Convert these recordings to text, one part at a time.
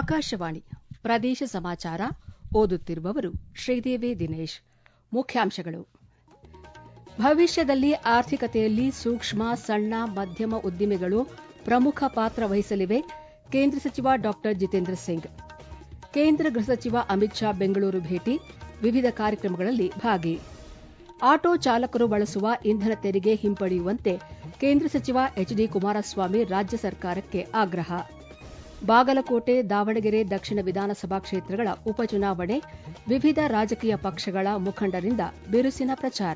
ಆಕಾಶವಾಣಿ ಪ್ರದೇಶ ಸಮಾಚಾರ ಓದುತ್ತಿರುವವರು ಶ್ರೀದೇವಿ ದಿನೇಶ್ ಮುಖ್ಯಾಂಶಗಳು ಭವಿಷ್ಯದಲ್ಲಿ ಆರ್ಥಿಕತೆಯಲ್ಲಿ ಸೂಕ್ಷ್ಮ ಸಣ್ಣ ಮಧ್ಯಮ ಉದ್ದಿಮೆಗಳು ಪ್ರಮುಖ ಪಾತ್ರ ವಹಿಸಲಿವೆ ಕೇಂದ್ರ ಸಚಿವ ಡಾ ಜಿತೇಂದ್ರ ಸಿಂಗ್ ಕೇಂದ್ರ ಗೃಹ ಸಚಿವ ಅಮಿತ್ ಶಾ ಬೆಂಗಳೂರು ಭೇಟಿ ವಿವಿಧ ಕಾರ್ಯಕ್ರಮಗಳಲ್ಲಿ ಭಾಗಿ ಆಟೋ ಚಾಲಕರು ಬಳಸುವ ಇಂಧನ ತೆರಿಗೆ ಹಿಂಪಡೆಯುವಂತೆ ಕೇಂದ್ರ ಸಚಿವ ಎಚ್ ಡಿ ಕುಮಾರಸ್ವಾಮಿ ರಾಜ್ಯ ಸರ್ಕಾರಕ್ಕೆ ಆಗ್ರಹ ಬಾಗಲಕೋಟೆ ದಾವಣಗೆರೆ ದಕ್ಷಿಣ ವಿಧಾನಸಭಾ ಕ್ಷೇತ್ರಗಳ ಉಪಚುನಾವಣೆ ವಿವಿಧ ರಾಜಕೀಯ ಪಕ್ಷಗಳ ಮುಖಂಡರಿಂದ ಬಿರುಸಿನ ಪ್ರಚಾರ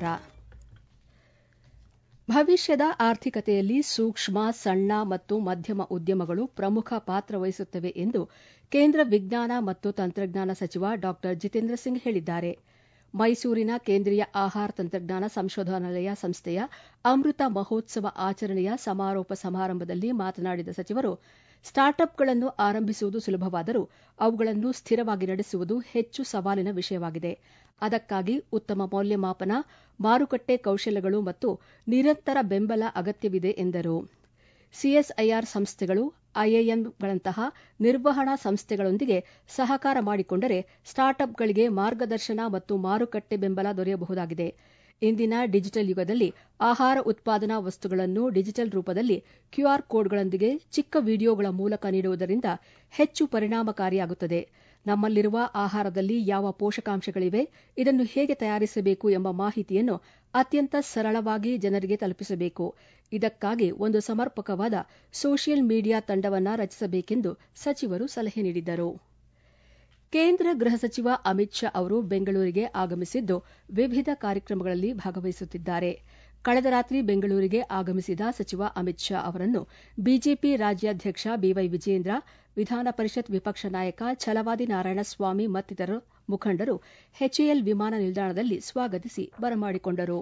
ಭವಿಷ್ಯದ ಆರ್ಥಿಕತೆಯಲ್ಲಿ ಸೂಕ್ಷ್ಮ ಸಣ್ಣ ಮತ್ತು ಮಧ್ಯಮ ಉದ್ಯಮಗಳು ಪ್ರಮುಖ ಪಾತ್ರ ವಹಿಸುತ್ತವೆ ಎಂದು ಕೇಂದ್ರ ವಿಜ್ಞಾನ ಮತ್ತು ತಂತ್ರಜ್ಞಾನ ಸಚಿವ ಡಾ ಜಿತೇಂದ್ರ ಸಿಂಗ್ ಹೇಳಿದ್ದಾರೆ ಮೈಸೂರಿನ ಕೇಂದ್ರೀಯ ಆಹಾರ ತಂತ್ರಜ್ಞಾನ ಸಂಶೋಧನಾಲಯ ಸಂಸ್ಥೆಯ ಅಮೃತ ಮಹೋತ್ಸವ ಆಚರಣೆಯ ಸಮಾರೋಪ ಸಮಾರಂಭದಲ್ಲಿ ಮಾತನಾಡಿದ ಸಚಿವರು ಸ್ಟಾರ್ಟ್ಅಪ್ಗಳನ್ನು ಆರಂಭಿಸುವುದು ಸುಲಭವಾದರೂ ಅವುಗಳನ್ನು ಸ್ಥಿರವಾಗಿ ನಡೆಸುವುದು ಹೆಚ್ಚು ಸವಾಲಿನ ವಿಷಯವಾಗಿದೆ ಅದಕ್ಕಾಗಿ ಉತ್ತಮ ಮೌಲ್ಯಮಾಪನ ಮಾರುಕಟ್ಟೆ ಕೌಶಲ್ಯಗಳು ಮತ್ತು ನಿರಂತರ ಬೆಂಬಲ ಅಗತ್ಯವಿದೆ ಎಂದರು ಸಿಎಸ್ಐಆರ್ ಸಂಸ್ಥೆಗಳು ಐಐಎಂಗಳಂತಹ ನಿರ್ವಹಣಾ ಸಂಸ್ಥೆಗಳೊಂದಿಗೆ ಸಹಕಾರ ಮಾಡಿಕೊಂಡರೆ ಸ್ಟಾರ್ಟ್ಅಪ್ಗಳಿಗೆ ಮಾರ್ಗದರ್ಶನ ಮತ್ತು ಮಾರುಕಟ್ಟೆ ಬೆಂಬಲ ದೊರೆಯಬಹುದಾಗಿದೆ ಇಂದಿನ ಡಿಜಿಟಲ್ ಯುಗದಲ್ಲಿ ಆಹಾರ ಉತ್ಪಾದನಾ ವಸ್ತುಗಳನ್ನು ಡಿಜಿಟಲ್ ರೂಪದಲ್ಲಿ ಕ್ಯೂಆರ್ ಕೋಡ್ಗಳೊಂದಿಗೆ ಚಿಕ್ಕ ವಿಡಿಯೋಗಳ ಮೂಲಕ ನೀಡುವುದರಿಂದ ಹೆಚ್ಚು ಪರಿಣಾಮಕಾರಿಯಾಗುತ್ತದೆ ನಮ್ಮಲ್ಲಿರುವ ಆಹಾರದಲ್ಲಿ ಯಾವ ಪೋಷಕಾಂಶಗಳಿವೆ ಇದನ್ನು ಹೇಗೆ ತಯಾರಿಸಬೇಕು ಎಂಬ ಮಾಹಿತಿಯನ್ನು ಅತ್ಯಂತ ಸರಳವಾಗಿ ಜನರಿಗೆ ತಲುಪಿಸಬೇಕು ಇದಕ್ಕಾಗಿ ಒಂದು ಸಮರ್ಪಕವಾದ ಸೋಷಿಯಲ್ ಮೀಡಿಯಾ ತಂಡವನ್ನು ರಚಿಸಬೇಕೆಂದು ಸಚಿವರು ಸಲಹೆ ನೀಡಿದರು ಕೇಂದ್ರ ಗೃಹ ಸಚಿವ ಅಮಿತ್ ಶಾ ಅವರು ಬೆಂಗಳೂರಿಗೆ ಆಗಮಿಸಿದ್ದು ವಿವಿಧ ಕಾರ್ಯಕ್ರಮಗಳಲ್ಲಿ ಭಾಗವಹಿಸುತ್ತಿದ್ದಾರೆ ಕಳೆದ ರಾತ್ರಿ ಬೆಂಗಳೂರಿಗೆ ಆಗಮಿಸಿದ ಸಚಿವ ಅಮಿತ್ ಶಾ ಅವರನ್ನು ಬಿಜೆಪಿ ರಾಜ್ಯಾಧ್ಯಕ್ಷ ಬಿವೈ ವಿಜೇಂದ್ರ ವಿಧಾನ ಪರಿಷತ್ ವಿಪಕ್ಷ ನಾಯಕ ಛಲವಾದಿ ನಾರಾಯಣಸ್ವಾಮಿ ಮತ್ತಿತರ ಮುಖಂಡರು ಎಚ್ಎಎಲ್ ವಿಮಾನ ನಿಲ್ದಾಣದಲ್ಲಿ ಸ್ವಾಗತಿಸಿ ಬರಮಾಡಿಕೊಂಡರು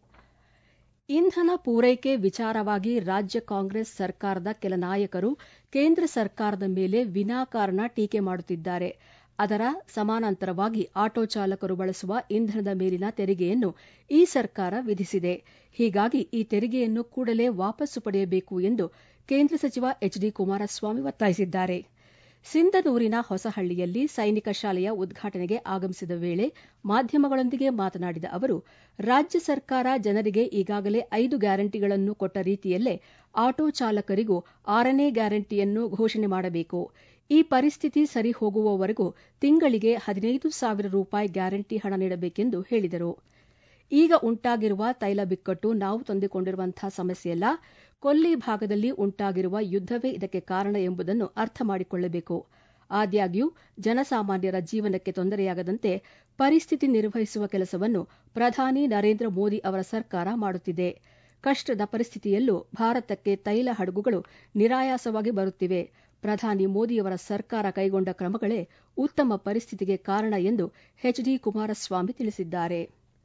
ಇಂಧನ ಪೂರೈಕೆ ವಿಚಾರವಾಗಿ ರಾಜ್ಯ ಕಾಂಗ್ರೆಸ್ ಸರ್ಕಾರದ ಕೆಲ ನಾಯಕರು ಕೇಂದ್ರ ಸರ್ಕಾರದ ಮೇಲೆ ವಿನಾಕಾರಣ ಟೀಕೆ ಮಾಡುತ್ತಿದ್ದಾರೆ ಅದರ ಸಮಾನಾಂತರವಾಗಿ ಆಟೋ ಚಾಲಕರು ಬಳಸುವ ಇಂಧನದ ಮೇಲಿನ ತೆರಿಗೆಯನ್ನು ಈ ಸರ್ಕಾರ ವಿಧಿಸಿದೆ ಹೀಗಾಗಿ ಈ ತೆರಿಗೆಯನ್ನು ಕೂಡಲೇ ವಾಪಸ್ಸು ಪಡೆಯಬೇಕು ಎಂದು ಕೇಂದ್ರ ಸಚಿವ ಎಚ್ ಡಿ ಕುಮಾರಸ್ವಾಮಿ ಒತ್ತಾಯಿಸಿದ್ದಾರೆ ಸಿಂಧನೂರಿನ ಹೊಸಹಳ್ಳಿಯಲ್ಲಿ ಸೈನಿಕ ಶಾಲೆಯ ಉದ್ಘಾಟನೆಗೆ ಆಗಮಿಸಿದ ವೇಳೆ ಮಾಧ್ಯಮಗಳೊಂದಿಗೆ ಮಾತನಾಡಿದ ಅವರು ರಾಜ್ಯ ಸರ್ಕಾರ ಜನರಿಗೆ ಈಗಾಗಲೇ ಐದು ಗ್ಯಾರಂಟಿಗಳನ್ನು ಕೊಟ್ಟ ರೀತಿಯಲ್ಲೇ ಆಟೋ ಚಾಲಕರಿಗೂ ಆರನೇ ಗ್ಯಾರಂಟಿಯನ್ನು ಘೋಷಣೆ ಮಾಡಬೇಕು ಈ ಪರಿಸ್ಥಿತಿ ಸರಿ ಹೋಗುವವರೆಗೂ ತಿಂಗಳಿಗೆ ಹದಿನೈದು ಸಾವಿರ ರೂಪಾಯಿ ಗ್ಯಾರಂಟಿ ಹಣ ನೀಡಬೇಕೆಂದು ಹೇಳಿದರು ಈಗ ಉಂಟಾಗಿರುವ ತೈಲ ಬಿಕ್ಕಟ್ಟು ನಾವು ತಂದುಕೊಂಡಿರುವಂತಹ ಸಮಸ್ಯೆಯಲ್ಲ ಕೊಲ್ಲಿ ಭಾಗದಲ್ಲಿ ಉಂಟಾಗಿರುವ ಯುದ್ದವೇ ಇದಕ್ಕೆ ಕಾರಣ ಎಂಬುದನ್ನು ಅರ್ಥ ಮಾಡಿಕೊಳ್ಳಬೇಕು ಆದಾಗ್ಯೂ ಜನಸಾಮಾನ್ಯರ ಜೀವನಕ್ಕೆ ತೊಂದರೆಯಾಗದಂತೆ ಪರಿಸ್ಥಿತಿ ನಿರ್ವಹಿಸುವ ಕೆಲಸವನ್ನು ಪ್ರಧಾನಿ ನರೇಂದ್ರ ಮೋದಿ ಅವರ ಸರ್ಕಾರ ಮಾಡುತ್ತಿದೆ ಕಷ್ಟದ ಪರಿಸ್ಥಿತಿಯಲ್ಲೂ ಭಾರತಕ್ಕೆ ತೈಲ ಹಡಗುಗಳು ನಿರಾಯಾಸವಾಗಿ ಬರುತ್ತಿವೆ ಪ್ರಧಾನಿ ಮೋದಿಯವರ ಸರ್ಕಾರ ಕೈಗೊಂಡ ಕ್ರಮಗಳೇ ಉತ್ತಮ ಪರಿಸ್ಥಿತಿಗೆ ಕಾರಣ ಎಂದು ಎಚ್ ಡಿ ಕುಮಾರಸ್ವಾಮಿ ತಿಳಿಸಿದ್ದಾರೆ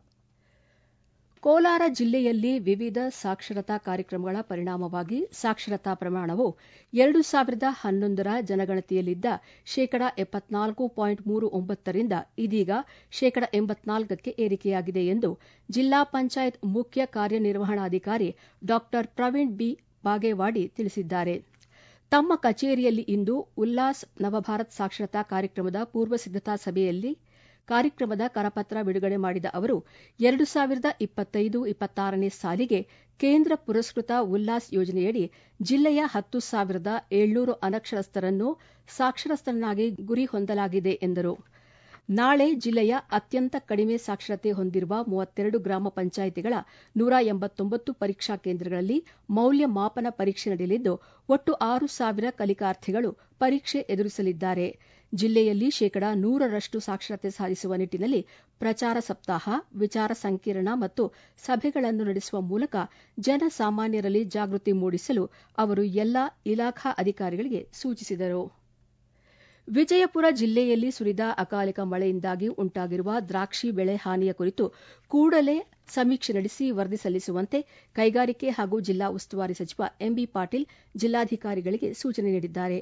ಕೋಲಾರ ಜಿಲ್ಲೆಯಲ್ಲಿ ವಿವಿಧ ಸಾಕ್ಷರತಾ ಕಾರ್ಯಕ್ರಮಗಳ ಪರಿಣಾಮವಾಗಿ ಸಾಕ್ಷರತಾ ಪ್ರಮಾಣವು ಎರಡು ಸಾವಿರದ ಹನ್ನೊಂದರ ಜನಗಣತಿಯಲ್ಲಿದ್ದ ಶೇಕಡ ಎಪ್ಪತ್ನಾಲ್ಕು ಪಾಯಿಂಟ್ ಮೂರು ಒಂಬತ್ತರಿಂದ ಇದೀಗ ಶೇಕಡ ಎಂಬತ್ನಾಲ್ಕಕ್ಕೆ ಏರಿಕೆಯಾಗಿದೆ ಎಂದು ಜಿಲ್ಲಾ ಪಂಚಾಯತ್ ಮುಖ್ಯ ಕಾರ್ಯನಿರ್ವಹಣಾಧಿಕಾರಿ ಡಾ ಪ್ರವೀಣ್ ಬಿ ಬಾಗೇವಾಡಿ ತಿಳಿಸಿದ್ದಾರೆ ತಮ್ಮ ಕಚೇರಿಯಲ್ಲಿ ಇಂದು ಉಲ್ಲಾಸ್ ನವಭಾರತ್ ಸಾಕ್ಷರತಾ ಕಾರ್ಯಕ್ರಮದ ಪೂರ್ವಸಿದ್ದತಾ ಸಭೆಯಲ್ಲಿ ಕಾರ್ಯಕ್ರಮದ ಕರಪತ್ರ ಬಿಡುಗಡೆ ಮಾಡಿದ ಅವರು ಎರಡು ಸಾವಿರದ ಇಪ್ಪತ್ತೈದು ಇಪ್ಪತ್ತಾರನೇ ಸಾಲಿಗೆ ಕೇಂದ್ರ ಪುರಸ್ಕೃತ ಉಲ್ಲಾಸ್ ಯೋಜನೆಯಡಿ ಜಿಲ್ಲೆಯ ಹತ್ತು ಸಾವಿರದ ಏಳ್ನೂರು ಅನಕ್ಷರಸ್ಥರನ್ನು ಸಾಕ್ಷರಸ್ಥರನ್ನಾಗಿ ಗುರಿ ಹೊಂದಲಾಗಿದೆ ಎಂದರು ನಾಳೆ ಜಿಲ್ಲೆಯ ಅತ್ಯಂತ ಕಡಿಮೆ ಸಾಕ್ಷರತೆ ಹೊಂದಿರುವ ಮೂವತ್ತೆರಡು ಗ್ರಾಮ ಪಂಚಾಯಿತಿಗಳ ನೂರ ಎಂಬತ್ತೊಂಬತ್ತು ಪರೀಕ್ಷಾ ಕೇಂದ್ರಗಳಲ್ಲಿ ಮೌಲ್ಯ ಮಾಪನ ಪರೀಕ್ಷೆ ನಡೆಯಲಿದ್ದು ಒಟ್ಟು ಆರು ಸಾವಿರ ಕಲಿಕಾರ್ಥಿಗಳು ಪರೀಕ್ಷೆ ಎದುರಿಸಲಿದ್ದಾರೆ ಜಿಲ್ಲೆಯಲ್ಲಿ ಶೇಕಡ ನೂರರಷ್ಟು ಸಾಕ್ಷರತೆ ಸಾಧಿಸುವ ನಿಟ್ಟಿನಲ್ಲಿ ಪ್ರಚಾರ ಸಪ್ತಾಹ ವಿಚಾರ ಸಂಕಿರಣ ಮತ್ತು ಸಭೆಗಳನ್ನು ನಡೆಸುವ ಮೂಲಕ ಜನಸಾಮಾನ್ಯರಲ್ಲಿ ಜಾಗೃತಿ ಮೂಡಿಸಲು ಅವರು ಎಲ್ಲಾ ಇಲಾಖಾ ಅಧಿಕಾರಿಗಳಿಗೆ ಸೂಚಿಸಿದರು ವಿಜಯಪುರ ಜಿಲ್ಲೆಯಲ್ಲಿ ಸುರಿದ ಅಕಾಲಿಕ ಮಳೆಯಿಂದಾಗಿ ಉಂಟಾಗಿರುವ ದ್ರಾಕ್ಷಿ ಬೆಳೆ ಹಾನಿಯ ಕುರಿತು ಕೂಡಲೇ ಸಮೀಕ್ಷೆ ನಡೆಸಿ ವರದಿ ಸಲ್ಲಿಸುವಂತೆ ಕೈಗಾರಿಕೆ ಹಾಗೂ ಜಿಲ್ಲಾ ಉಸ್ತುವಾರಿ ಸಚಿವ ಎಂಬಿ ಪಾಟೀಲ್ ಜಿಲ್ಲಾಧಿಕಾರಿಗಳಿಗೆ ಸೂಚನೆ ನೀಡಿದ್ದಾರೆ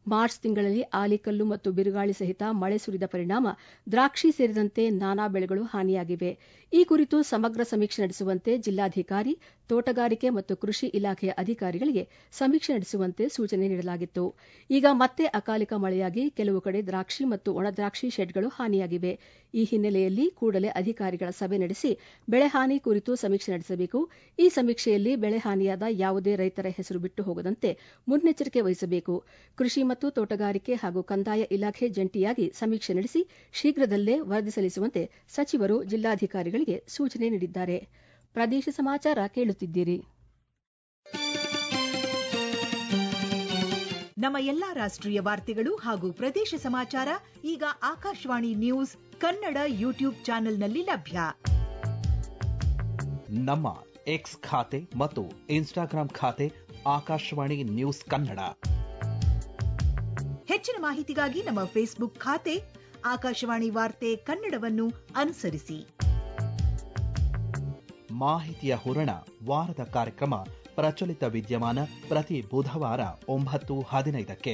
ಮಾರ್ಚ್ ತಿಂಗಳಲ್ಲಿ ಆಲಿಕಲ್ಲು ಮತ್ತು ಬಿರುಗಾಳಿ ಸಹಿತ ಮಳೆ ಸುರಿದ ಪರಿಣಾಮ ದ್ರಾಕ್ಷಿ ಸೇರಿದಂತೆ ನಾನಾ ಬೆಳೆಗಳು ಹಾನಿಯಾಗಿವೆ ಈ ಕುರಿತು ಸಮಗ್ರ ಸಮೀಕ್ಷೆ ನಡೆಸುವಂತೆ ಜಿಲ್ಲಾಧಿಕಾರಿ ತೋಟಗಾರಿಕೆ ಮತ್ತು ಕೃಷಿ ಇಲಾಖೆಯ ಅಧಿಕಾರಿಗಳಿಗೆ ಸಮೀಕ್ಷೆ ನಡೆಸುವಂತೆ ಸೂಚನೆ ನೀಡಲಾಗಿತ್ತು ಈಗ ಮತ್ತೆ ಅಕಾಲಿಕ ಮಳೆಯಾಗಿ ಕೆಲವು ಕಡೆ ದ್ರಾಕ್ಷಿ ಮತ್ತು ಒಣದ್ರಾಕ್ಷಿ ಶೆಡ್ಗಳು ಹಾನಿಯಾಗಿವೆ ಈ ಹಿನ್ನೆಲೆಯಲ್ಲಿ ಕೂಡಲೇ ಅಧಿಕಾರಿಗಳ ಸಭೆ ನಡೆಸಿ ಬೆಳೆ ಹಾನಿ ಕುರಿತು ಸಮೀಕ್ಷೆ ನಡೆಸಬೇಕು ಈ ಸಮೀಕ್ಷೆಯಲ್ಲಿ ಬೆಳೆ ಹಾನಿಯಾದ ಯಾವುದೇ ರೈತರ ಹೆಸರು ಬಿಟ್ಟು ಹೋಗದಂತೆ ಮುನ್ನೆಚ್ಚರಿಕೆ ವಹಿಸಬೇಕು ಕೃಷಿ ಮತ್ತು ತೋಟಗಾರಿಕೆ ಹಾಗೂ ಕಂದಾಯ ಇಲಾಖೆ ಜಂಟಿಯಾಗಿ ಸಮೀಕ್ಷೆ ನಡೆಸಿ ಶೀಘ್ರದಲ್ಲೇ ವರದಿ ಸಲ್ಲಿಸುವಂತೆ ಸಚಿವರು ಜಿಲ್ಲಾಧಿಕಾರಿಗಳಿಗೆ ಸೂಚನೆ ನೀಡಿದ್ದಾರೆ ಪ್ರದೇಶ ಸಮಾಚಾರ ಕೇಳುತ್ತಿದ್ದೀರಿ ನಮ್ಮ ಎಲ್ಲಾ ರಾಷ್ಟ್ರೀಯ ವಾರ್ತೆಗಳು ಹಾಗೂ ಪ್ರದೇಶ ಸಮಾಚಾರ ಈಗ ಆಕಾಶವಾಣಿ ನ್ಯೂಸ್ ಕನ್ನಡ ಯೂಟ್ಯೂಬ್ ಚಾನೆಲ್ನಲ್ಲಿ ಲಭ್ಯ ನಮ್ಮ ಎಕ್ಸ್ ಖಾತೆ ಮತ್ತು ಇನ್ಸ್ಟಾಗ್ರಾಂ ಖಾತೆ ಆಕಾಶವಾಣಿ ನ್ಯೂಸ್ ಕನ್ನಡ ಹೆಚ್ಚಿನ ಮಾಹಿತಿಗಾಗಿ ನಮ್ಮ ಫೇಸ್ಬುಕ್ ಖಾತೆ ಆಕಾಶವಾಣಿ ವಾರ್ತೆ ಕನ್ನಡವನ್ನು ಅನುಸರಿಸಿ ಮಾಹಿತಿಯ ಹೂರಣ ವಾರದ ಕಾರ್ಯಕ್ರಮ ಪ್ರಚಲಿತ ವಿದ್ಯಮಾನ ಪ್ರತಿ ಬುಧವಾರ ಒಂಬತ್ತು ಹದಿನೈದಕ್ಕೆ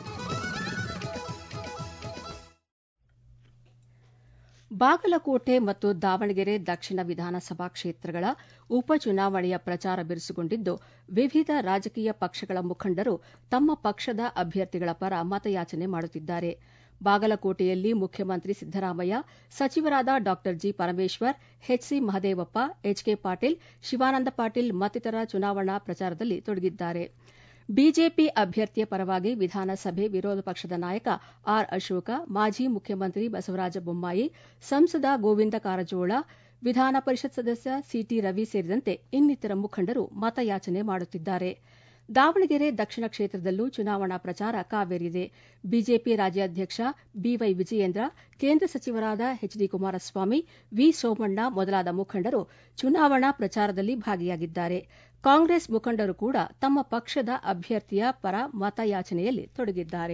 ಬಾಗಲಕೋಟೆ ಮತ್ತು ದಾವಣಗೆರೆ ದಕ್ಷಿಣ ವಿಧಾನಸಭಾ ಕ್ಷೇತ್ರಗಳ ಉಪಚುನಾವಣೆಯ ಪ್ರಚಾರ ಬಿರುಸುಗೊಂಡಿದ್ದು ವಿವಿಧ ರಾಜಕೀಯ ಪಕ್ಷಗಳ ಮುಖಂಡರು ತಮ್ಮ ಪಕ್ಷದ ಅಭ್ಯರ್ಥಿಗಳ ಪರ ಮತಯಾಚನೆ ಮಾಡುತ್ತಿದ್ದಾರೆ ಬಾಗಲಕೋಟೆಯಲ್ಲಿ ಮುಖ್ಯಮಂತ್ರಿ ಸಿದ್ದರಾಮಯ್ಯ ಸಚಿವರಾದ ಡಾ G Parameshwar H C Mahadevappa H K Patil Shivananda Patil ಮತ್ತಿತರ ಚುನಾವಣಾ ಪ್ರಚಾರದಲ್ಲಿ ತೊಡಗಿದ್ದಾರೆ ಬಿಜೆಪಿ ಅಭ್ಯರ್ಥಿಯ ಪರವಾಗಿ ವಿಧಾನಸಭೆ ವಿರೋಧ ಪಕ್ಷದ ನಾಯಕ ಆರ್ ಅಶೋಕ ಮಾಜಿ ಮುಖ್ಯಮಂತ್ರಿ ಬಸವರಾಜ ಬೊಮ್ಮಾಯಿ ಸಂಸದ ಗೋವಿಂದ ಕಾರಜೋಳ ವಿಧಾನ ಪರಿಷತ್ ಸದಸ್ಯ ಸಿಟಿ ರವಿ ಸೇರಿದಂತೆ ಇನ್ನಿತರ ಮುಖಂಡರು ಮತಯಾಚನೆ ಮಾಡುತ್ತಿದ್ದಾರೆ ದಾವಣಗೆರೆ ದಕ್ಷಿಣ ಕ್ಷೇತ್ರದಲ್ಲೂ ಚುನಾವಣಾ ಪ್ರಚಾರ ಕಾವೇರಿದೆ ಬಿಜೆಪಿ ರಾಜ್ಯಾಧ್ಯಕ್ಷ ಬಿವೈ ವಿಜಯೇಂದ್ರ ಕೇಂದ್ರ ಸಚಿವರಾದ H D Kumaraswamy V Somanna ಮೊದಲಾದ ಮುಖಂಡರು ಚುನಾವಣಾ ಪ್ರಚಾರದಲ್ಲಿ ಭಾಗಿಯಾಗಿದ್ದಾರೆ ಕಾಂಗ್ರೆಸ್ ಮುಖಂಡರು ಕೂಡ ತಮ್ಮ ಪಕ್ಷದ ಅಭ್ಯರ್ಥಿಯ ಪರ ಮತಯಾಚನೆಯಲ್ಲಿ ತೊಡಗಿದ್ದಾರೆ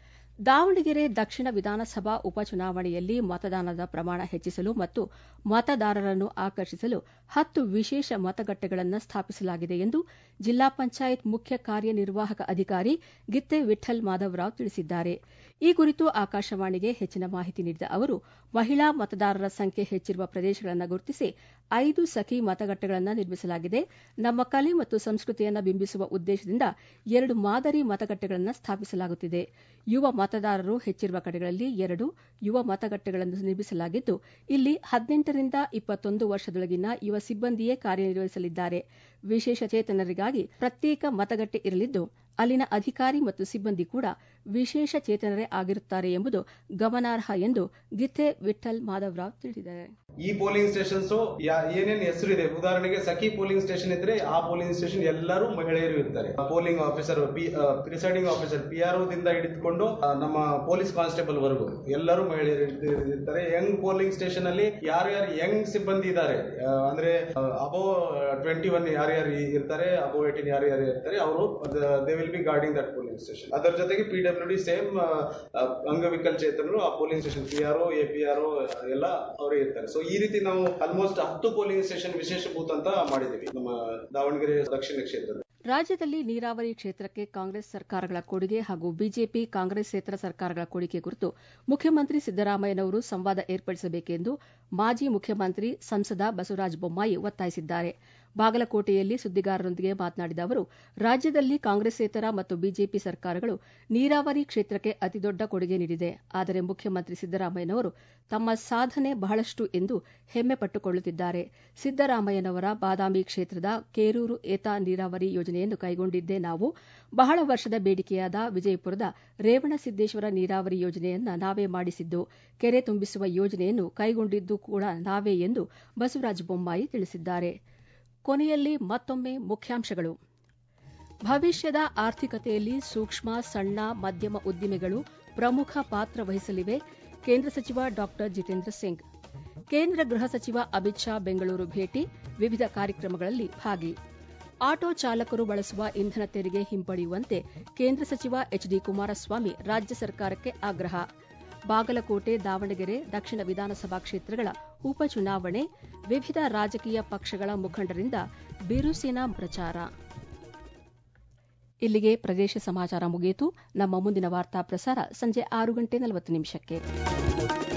ದಾವಣಗೆರೆ ದಕ್ಷಿಣ ವಿಧಾನಸಭಾ ಉಪಚುನಾವಣೆಯಲ್ಲಿ ಮತದಾನದ ಪ್ರಮಾಣ ಹೆಚ್ಚಿಸಲು ಮತ್ತು ಮತದಾರರನ್ನು ಆಕರ್ಷಿಸಲು ಹತ್ತು ವಿಶೇಷ ಮತಗಟ್ಟೆಗಳನ್ನು ಸ್ಥಾಪಿಸಲಾಗಿದೆ ಎಂದು ಜಿಲ್ಲಾ ಪಂಚಾಯತ್ ಮುಖ್ಯ ಕಾರ್ಯನಿರ್ವಾಹಕ ಅಧಿಕಾರಿ ಗಿತ್ತೆ ವಿಠಲ್ ಮಾಧವರಾವ್ ತಿಳಿಸಿದ್ದಾರೆ ಈ ಕುರಿತು ಆಕಾಶವಾಣಿಗೆ ಹೆಚ್ಚಿನ ಮಾಹಿತಿ ನೀಡಿದ ಅವರು ಮಹಿಳಾ ಮತದಾರರ ಸಂಖ್ಯೆ ಹೆಚ್ಚಿರುವ ಪ್ರದೇಶಗಳನ್ನು ಗುರುತಿಸಿ ಐದು ಸಖಿ ಮತಗಟ್ಟೆಗಳನ್ನು ನಿರ್ಮಿಸಲಾಗಿದೆ ನಮ್ಮ ಕಲೆ ಮತ್ತು ಸಂಸ್ಕೃತಿಯನ್ನು ಬಿಂಬಿಸುವ ಉದ್ದೇಶದಿಂದ ಎರಡು ಮಾದರಿ ಮತಗಟ್ಟೆಗಳನ್ನು ಸ್ಥಾಪಿಸಲಾಗುತ್ತಿದೆ ಯುವ ಮತದಾರರು ಹೆಚ್ಚಿರುವ ಕಡೆಗಳಲ್ಲಿ ಎರಡು ಯುವ ಮತಗಟ್ಟೆಗಳನ್ನು ನಿರ್ಮಿಸಲಾಗಿದ್ದು ಇಲ್ಲಿ ಹದಿನೆಂಟರಿಂದ ಇಪ್ಪತ್ತೊಂದು ವರ್ಷದೊಳಗಿನ ಯುವ ಸಿಬ್ಬಂದಿಯೇ ಕಾರ್ಯನಿರ್ವಹಿಸಲಿದ್ದಾರೆ ವಿಶೇಷಚೇತನರಿಗಾಗಿ ಪ್ರತ್ಯೇಕ ಮತಗಟ್ಟೆ ಇರಲಿದ್ದು ಅಲ್ಲಿನ ಅಧಿಕಾರಿ ಮತ್ತು ಸಿಬ್ಬಂದಿ ಕೂಡ ವಿಶೇಷ ಚೇತನರೇ ಆಗಿರುತ್ತಾರೆ ಎಂಬುದು ಗಮನಾರ್ಹ ಎಂದು ಗಿಥೆ ವಿಠಲ್ ಮಾಧವರಾವ್ ತಿಳಿಸಿದ್ದಾರೆ ಈ ಪೋಲಿಂಗ್ ಸ್ಟೇಷನ್ಸ್ ಏನೇನ್ ಹೆಸರು ಇದೆ ಉದಾಹರಣೆಗೆ ಸಖಿ ಪೋಲಿಂಗ್ ಸ್ಟೇಷನ್ ಇದ್ರೆ ಆ ಪೋಲಿಂಗ್ ಸ್ಟೇಷನ್ ಎಲ್ಲರೂ ಮಹಿಳೆಯರು ಇರ್ತಾರೆ polling officer presiding officer P R ದಿಂದ ಹಿಡಿದುಕೊಂಡು ನಮ್ಮ ಪೊಲೀಸ್ ಕಾನ್ಸ್ಟೇಬಲ್ ವರೆಗೂ ಎಲ್ಲರೂ ಮಹಿಳೆಯರು ಇರ್ತಾರೆ ಯಂಗ್ ಪೋಲಿಂಗ್ ಸ್ಟೇಷನ್ ಅಲ್ಲಿ ಯಾರ್ಯಾರು ಯಂಗ್ ಸಿಬ್ಬಂದಿ ಇದ್ದಾರೆ ಅಂದ್ರೆ ಅಬೋ ಟ್ವೆಂಟಿ ಒನ್ ಯಾರ್ಯಾರು ಇರ್ತಾರೆ ಅಬೋ ಏಟೀನ್ ಯಾರ್ಯಾರು ಇರ್ತಾರೆ ಅವರು they will be guarding that polling station ಅದರ ಜೊತೆಗೆ ಪಿ ಡಬ್ಲ್ಯೂ ಡಿ ಸೇಮ್ ಅಂಗವಿಕಲಚೇತನರು ಆ polling station P R A P R ಎಲ್ಲ ಅವರೇ ಇರ್ತಾರೆ ಸೊ ಈ ರೀತಿ ನಾವು ಆಲ್ಮೋಸ್ಟ್ ಹತ್ತು ಪೋಲಿಂಗ್ ಸ್ಟೇಷನ್ ವಿಶೇಷ ಬೂತ್ ಅಂತ ಮಾಡಿದೀವಿ ನಮ್ಮ ದಾವಣಗೆರೆ ದಕ್ಷಿಣ ಕ್ಷೇತ್ರದ ರಾಜ್ಯದಲ್ಲಿ ನೀರಾವರಿ ಕ್ಷೇತ್ರಕ್ಕೆ ಕಾಂಗ್ರೆಸ್ ಸರ್ಕಾರಗಳ ಕೊಡುಗೆ ಹಾಗೂ ಬಿಜೆಪಿ ಕಾಂಗ್ರೆಸ್ಸೇತರ ಸರ್ಕಾರಗಳ ಕೊಡುಗೆ ಕುರಿತು ಮುಖ್ಯಮಂತ್ರಿ ಸಿದ್ದರಾಮಯ್ಯನವರು ಸಂವಾದ ಏರ್ಪಡಿಸಬೇಕೆಂದು ಮಾಜಿ ಮುಖ್ಯಮಂತ್ರಿ ಸಂಸದ ಬಸವರಾಜ ಬೊಮ್ಮಾಯಿ ಒತ್ತಾಯಿಸಿದ್ದಾರೆ ಬಾಗಲಕೋಟೆಯಲ್ಲಿ ಸುದ್ದಿಗಾರರೊಂದಿಗೆ ಮಾತನಾಡಿದ ಅವರು ರಾಜ್ಯದಲ್ಲಿ ಕಾಂಗ್ರೆಸ್ಸೇತರ ಮತ್ತು ಬಿಜೆಪಿ ಸರ್ಕಾರಗಳು ನೀರಾವರಿ ಕ್ಷೇತ್ರಕ್ಕೆ ಅತಿದೊಡ್ಡ ಕೊಡುಗೆ ನೀಡಿದೆ ಆದರೆ ಮುಖ್ಯಮಂತ್ರಿ ಸಿದ್ದರಾಮಯ್ಯನವರು ತಮ್ಮ ಸಾಧನೆ ಬಹಳಷ್ಟು ಎಂದು ಹೆಮ್ಮೆ ಪಟ್ಟುಕೊಳ್ಳುತ್ತಿದ್ದಾರೆ ಸಿದ್ದರಾಮಯ್ಯನವರ ಬಾದಾಮಿ ಕ್ಷೇತ್ರದ ಕೇರೂರು ಏತ ನೀರಾವರಿ ಯೋಜನೆಯನ್ನು ಕೈಗೊಂಡಿದ್ದೇ ನಾವು ಬಹಳ ವರ್ಷದ ಬೇಡಿಕೆಯಾದ ವಿಜಯಪುರದ ರೇವಣಸಿದ್ದೇಶ್ವರ ನೀರಾವರಿ ಯೋಜನೆಯನ್ನ ನಾವೇ ಮಾಡಿಸಿದ್ದು ಕೆರೆ ತುಂಬಿಸುವ ಯೋಜನೆಯನ್ನು ಕೈಗೊಂಡಿದ್ದು ಕೂಡ ನಾವೇ ಎಂದು ಬಸವರಾಜ ಬೊಮ್ಮಾಯಿ ತಿಳಿಸಿದ್ದಾರೆ ಕೊನೆಯಲ್ಲಿ ಮತ್ತೊಮ್ಮೆ ಮುಖ್ಯಾಂಶಗಳು ಭವಿಷ್ಯದ ಆರ್ಥಿಕತೆಯಲ್ಲಿ ಸೂಕ್ಷ್ಮ ಸಣ್ಣ ಮಧ್ಯಮ ಉದ್ದಿಮೆಗಳು ಪ್ರಮುಖ ಪಾತ್ರ ವಹಿಸಲಿವೆ ಕೇಂದ್ರ ಸಚಿವ ಡಾ ಜಿತೇಂದ್ರ ಸಿಂಗ್ ಕೇಂದ್ರ ಗೃಹ ಸಚಿವ ಅಮಿತ್ ಶಾ ಬೆಂಗಳೂರು ಭೇಟಿ ವಿವಿಧ ಕಾರ್ಯಕ್ರಮಗಳಲ್ಲಿ ಭಾಗಿ ಆಟೋ ಚಾಲಕರು ಬಳಸುವ ಇಂಧನ ತೆರಿಗೆ ಹಿಂಪಡೆಯುವಂತೆ ಕೇಂದ್ರ ಸಚಿವ ಎಚ್ ಡಿ ಕುಮಾರಸ್ವಾಮಿ ರಾಜ್ಯ ಸರ್ಕಾರಕ್ಕೆ ಆಗ್ರಹ ಬಾಗಲಕೋಟೆ ದಾವಣಗೆರೆ ದಕ್ಷಿಣ ವಿಧಾನಸಭಾ ಕ್ಷೇತ್ರಗಳ ಉಪಚುನಾವಣೆ ವಿವಿಧ ರಾಜಕೀಯ ಪಕ್ಷಗಳ ಮುಖಂಡರಿಂದ ಬಿರುಸಿನ ಪ್ರಚಾರ ಇಲ್ಲಿಗೆ ಪ್ರದೇಶ ಸಮಾಚಾರ ಮುಗಿಯಿತು ನಮ್ಮ ಮುಂದಿನ ವಾರ್ತಾ ಪ್ರಸಾರ ಸಂಜೆ ಆರು ಗಂಟೆ ನಲವತ್ತು ನಿಮಿಷಕ್ಕೆ